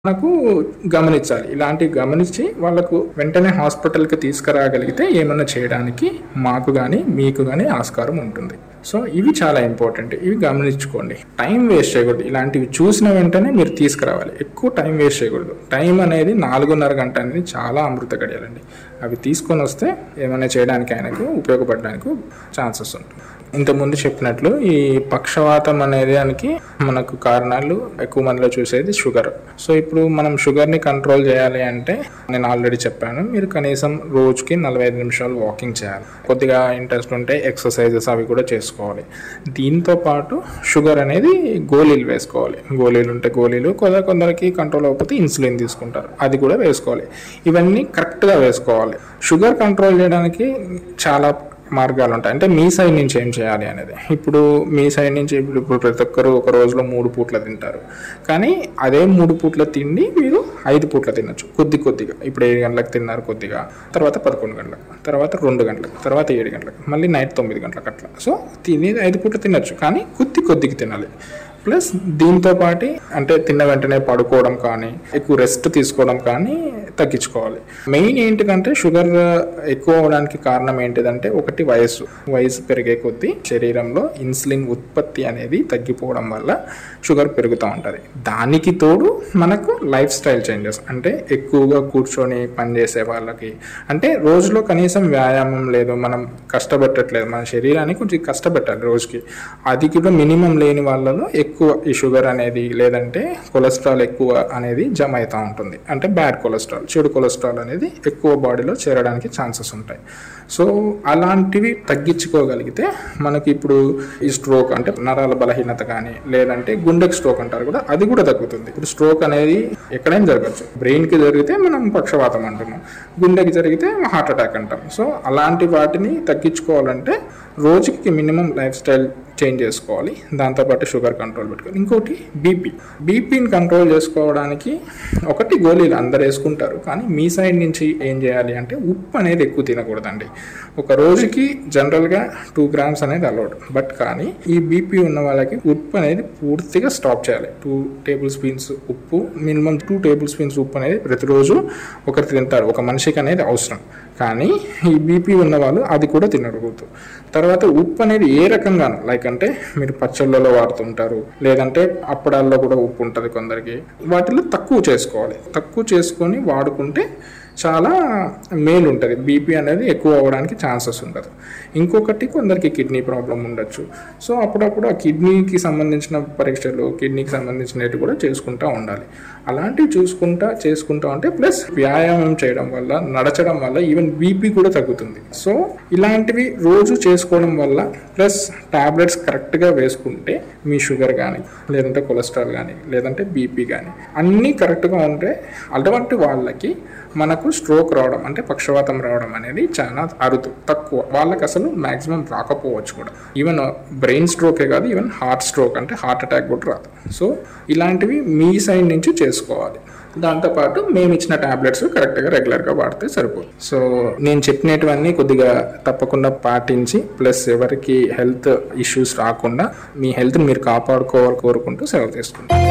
మనకు గమనించాలి ఇలాంటివి గమనించి వాళ్ళకు వెంటనే హాస్పిటల్కి తీసుకురాగలిగితే ఏమన్నా చేయడానికి మాకు కానీ మీకు కానీ ఆస్కారం ఉంటుంది సో ఇవి చాలా ఇంపార్టెంట్ ఇవి గమనించుకోండి టైం వేస్ట్ చేయకూడదు ఇలాంటివి చూసిన వెంటనే మీరు తీసుకురావాలి ఎక్కువ టైం వేస్ట్ చేయకూడదు టైం అనేది నాలుగున్నర గంట అనేది చాలా అమృత గడియాలండి అవి తీసుకొని వస్తే ఏమైనా చేయడానికి ఆయనకు ఉపయోగపడడానికి ఛాన్సెస్ ఉంటుంది ఇంతకుముందు చెప్పినట్లు ఈ పక్షవాతం అనే దానికి మనకు కారణాలు ఎక్కువ మందిలో చూసేది షుగర్ సో ఇప్పుడు మనం షుగర్ని కంట్రోల్ చేయాలి అంటే నేను ఆల్రెడీ చెప్పాను మీరు కనీసం రోజుకి నలభై ఐదు నిమిషాలు వాకింగ్ చేయాలి కొద్దిగా ఇంట్రెస్ట్ ఉంటే ఎక్సర్సైజెస్ అవి కూడా చేసుకోవాలి దీంతో పాటు షుగర్ అనేది గోళీలు వేసుకోవాలి గోళీలు ఉంటే గోళీలు కొందరు కొందరికి కంట్రోల్ అవ్వకపోతే ఇన్సులిన్ తీసుకుంటారు అది కూడా వేసుకోవాలి ఇవన్నీ కరెక్ట్గా వేసుకోవాలి షుగర్ కంట్రోల్ చేయడానికి చాలా మార్గాలు ఉంటాయి అంటే మీ సైడ్ నుంచి ఏం చేయాలి అనేది ఇప్పుడు మీ సైడ్ నుంచి ఇప్పుడు ఇప్పుడు ప్రతి ఒక్కరు ఒక రోజులో మూడు పూట్ల తింటారు కానీ అదే మూడు పూట్ల తిండి మీరు ఐదు పూట్ల తినొచ్చు కొద్ది కొద్దిగా ఇప్పుడు ఏడు గంటలకు తిన్నారు కొద్దిగా తర్వాత పదకొండు గంటలకు తర్వాత రెండు గంటలకు తర్వాత ఏడు గంటలకు మళ్ళీ నైట్ తొమ్మిది గంటలకు అట్లా సో తినేది ఐదు పూట్ల తినొచ్చు కానీ కొద్ది కొద్దిగా తినాలి ప్లస్ దీంతో పాటు అంటే తిన్న వెంటనే పడుకోవడం కానీ ఎక్కువ రెస్ట్ తీసుకోవడం కానీ తగ్గించుకోవాలి మెయిన్ ఏంటిదంటే షుగర్ ఎక్కువ అవడానికి కారణం ఏంటిదంటే ఒకటి వయస్సు వయసు పెరిగే కొద్దీ శరీరంలో ఇన్సులిన్ ఉత్పత్తి అనేది తగ్గిపోవడం వల్ల షుగర్ పెరుగుతూ ఉంటుంది దానికి తోడు మనకు లైఫ్ స్టైల్ చేంజెస్ అంటే ఎక్కువగా కూర్చొని పనిచేసే వాళ్ళకి అంటే రోజులో కనీసం వ్యాయామం లేదు మనం కష్టపెట్టట్లేదు మన శరీరాన్ని కొంచెం కష్టపెట్టాలి రోజుకి అది కూడా మినిమం లేని వాళ్ళలో ఎక్కువ ఈ షుగర్ అనేది లేదంటే కొలెస్ట్రాల్ ఎక్కువ అనేది జమ అవుతూ ఉంటుంది అంటే బ్యాడ్ కొలెస్ట్రాల్ చెడు కొలెస్ట్రాల్ అనేది ఎక్కువ బాడీలో చేరడానికి ఛాన్సెస్ ఉంటాయి సో అలాంటివి తగ్గించుకోగలిగితే మనకి ఇప్పుడు ఈ స్ట్రోక్ అంటే నరాల బలహీనత కానీ లేదంటే గుండెకి స్ట్రోక్ అంటారు కూడా అది కూడా తగ్గుతుంది ఇప్పుడు స్ట్రోక్ అనేది ఎక్కడైనా జరగచ్చు బ్రెయిన్కి జరిగితే మనం పక్షవాతం అంటున్నాం గుండెకి జరిగితే హార్ట్ అటాక్ అంటాం సో అలాంటి వాటిని తగ్గించుకోవాలంటే రోజుకి మినిమం లైఫ్ స్టైల్ చేంజ్ చేసుకోవాలి దాంతోపాటు షుగర్ కంట్రోల్ పెట్టుకోవాలి ఇంకోటి బీపీ బీపీని కంట్రోల్ చేసుకోవడానికి ఒకటి గోళీలు అందరు వేసుకుంటారు కానీ మీ సైడ్ నుంచి ఏం చేయాలి అంటే ఉప్పు అనేది ఎక్కువ తినకూడదండి ఒక రోజుకి జనరల్గా టూ గ్రామ్స్ అనేది అలౌడ్ బట్ కానీ ఈ బీపీ ఉన్న వాళ్ళకి ఉప్పు అనేది పూర్తిగా స్టాప్ చేయాలి టూ టేబుల్ స్పూన్స్ ఉప్పు మినిమం టూ టేబుల్ స్పూన్స్ ఉప్పు అనేది ప్రతిరోజు ఒకరు తింటారు ఒక మనిషికి అనేది అవసరం కానీ ఈ బీపీ ఉన్న వాళ్ళు అది కూడా తినకూడదు తర్వాత ఉప్పు అనేది ఏ రకంగానూ లైక్ అంటే మీరు పచ్చళ్ళలో వాడుతుంటారు లేదంటే అప్పడాల్లో కూడా ఉప్పు ఉంటుంది కొందరికి వాటిలో తక్కువ చేసుకోవాలి తక్కువ చేసుకొని వాడుకుంటే చాలా మేలు ఉంటుంది బీపీ అనేది ఎక్కువ అవ్వడానికి ఛాన్సెస్ ఉండదు ఇంకొకటి కొందరికి కిడ్నీ ప్రాబ్లం ఉండొచ్చు సో అప్పుడప్పుడు ఆ కిడ్నీకి సంబంధించిన పరీక్షలు కిడ్నీకి సంబంధించినవి కూడా చేసుకుంటూ ఉండాలి అలాంటివి చూసుకుంటా చేసుకుంటా ఉంటే ప్లస్ వ్యాయామం చేయడం వల్ల నడచడం వల్ల ఈవెన్ బీపీ కూడా తగ్గుతుంది సో ఇలాంటివి రోజు చేసుకోవడం వల్ల ప్లస్ టాబ్లెట్స్ కరెక్ట్గా వేసుకుంటే మీ షుగర్ కానీ లేదంటే కొలెస్ట్రాల్ కానీ లేదంటే బీపీ కానీ అన్నీ కరెక్ట్గా ఉంటే అటువంటి వాళ్ళకి మనకు స్ట్రోక్ రావడం అంటే పక్షవాతం రావడం అనేది చాలా అరుదు తక్కువ వాళ్ళకి అసలు మ్యాక్సిమం రాకపోవచ్చు కూడా ఈవెన్ బ్రెయిన్ స్ట్రోకే కాదు ఈవెన్ హార్ట్ స్ట్రోక్ అంటే హార్ట్ అటాక్ కూడా రాదు సో ఇలాంటివి మీ సైడ్ నుంచి చేసుకోవాలి దాంతోపాటు మేము ఇచ్చిన టాబ్లెట్స్ కరెక్ట్గా రెగ్యులర్గా వాడితే సరిపోదు సో నేను చెప్పినటువన్నీ కొద్దిగా తప్పకుండా పాటించి ప్లస్ ఎవరికి హెల్త్ ఇష్యూస్ రాకుండా మీ హెల్త్ని మీరు కాపాడుకోవాలి కోరుకుంటూ సెలవు తీసుకుంటాం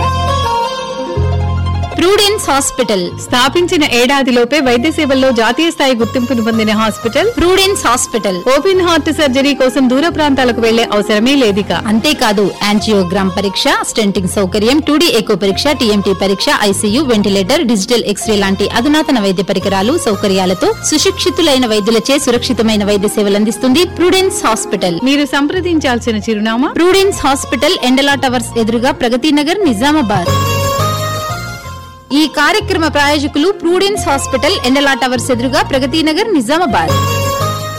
ప్రూడెన్స్ హాస్పిటల్ స్థాపించిన ఏడాదిలోపే వైద్య సేవల్లో జాతీయ స్థాయి గుర్తింపును పొందిన hospital Prudence hospital open heart surgery కోసం దూర ప్రాంతాలకు వెళ్లే అవసరమే లేదిక అంతేకాదు యాంజియోగ్రామ్ పరీక్ష స్టెంటింగ్ సౌకర్యం టూడీ ఎకో పరీక్ష టీఎంటీ పరీక్ష ఐసీయూ వెంటిలేటర్ డిజిటల్ ఎక్స్రే లాంటి అధునాతన వైద్య పరికరాలు సౌకర్యాలతో సుశిక్షితులైన వైద్యులచే సురక్షితమైన వైద్య సేవలు అందిస్తుంది ప్రూడెన్స్ హాస్పిటల్ మీరు సంప్రదించాల్సిన చిరునామా ప్రూడెన్స్ హాస్పిటల్ ఎండలా టవర్స్ ఎదురుగా ప్రగతి నగర్ నిజామాబాద్ ఈ కార్యక్రమ ప్రాయోజకులు ప్రూడెన్స్ హాస్పిటల్ ఎండలా టవర్స్ ఎదురుగా ప్రగతి నగర్ నిజామాబాద్